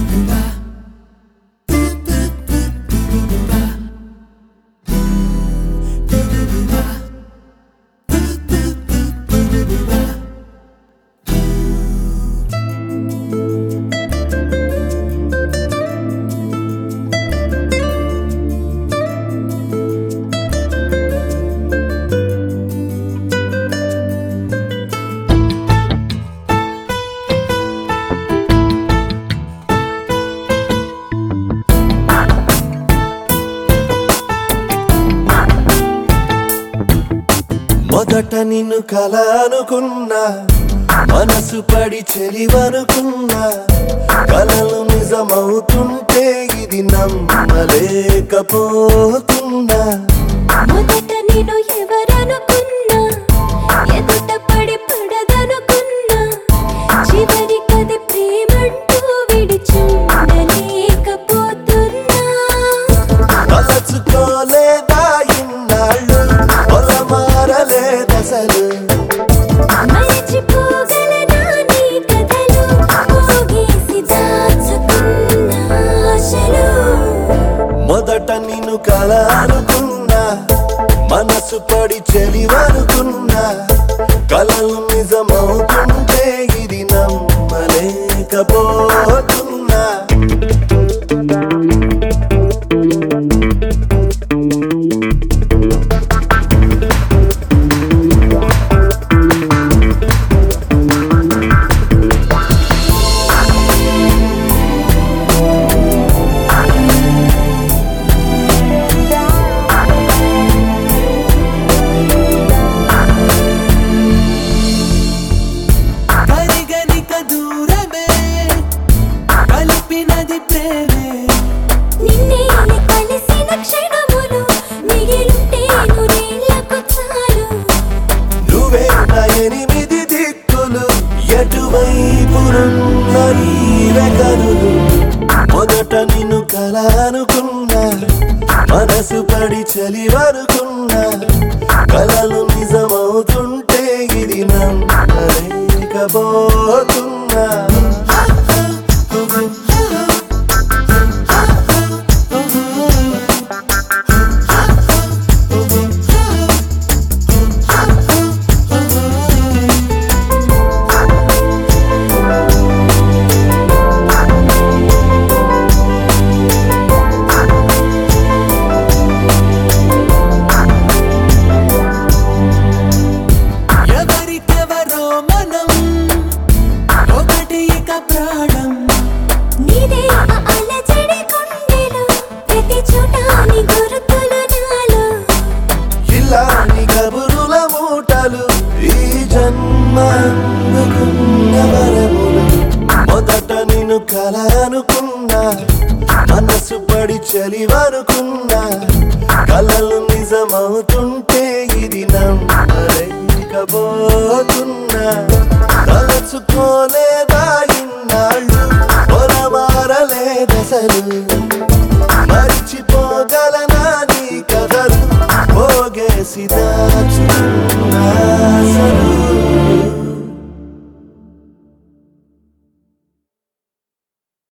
మొదట నిన్ను కల అనుకున్నా మనసు పడి చెలివనుకున్నా కలలు నిజమవుతుంటే ఇది నమ్మలేకపోతున్నా మొదట నేను ఎవరనుకున్నా ఎదుట పడి పడదనుకున్నా చివరికది ప్రేమంటూ విడిచుండలేకపోతున్నా తలచుకోలేదా ఇన్నాళ్ళు పొలమారలేదసలు మరచిపోగలనా నీ కథలు పోగేసి దాచుకున్న ఆశలు మొదట నిన్ను కల అనుకున్నా మనసు పడి చెలివనుకున్నా కలలు నిజమవుతుంటే ఇది నమ్మలేకపోతున్నా పరిగణిక దూరమే కలిపినది ప్రేమే నిన్నే కలిసిన క్షణములు మిగిలుంటే నూరేళ్లకు చాలు నువ్వే నా ఎనిమిది దిక్కులు ఎటువైపునున్న నీవే కనులు మొదట నిన్ను కల అనుకున్నా మనసు పడి చలివనుకున్నా కలలు నిజమవుతుంటే ఇది నమ్మలేకపోతున్నా ఎవరికెవరో మనం ఒకటి ఇక ప్రాణం నీదే ఆ అలజడి గుండెలో ప్రతి చోట నీ గుర్తులు నాలో ఇలాంటి కబురుల మూటలు ఈ జన్మ అందుకున్న వరములు మొదట నిన్ను కల అనుకున్నా మనసు పడి చలివనుకున్నా కలలు నిజమవుతుంటే ఇది నమ్మలేకపోతున్నా తలచుకోలేదా ఇన్నాళ్ళు పొలమారలేదసలు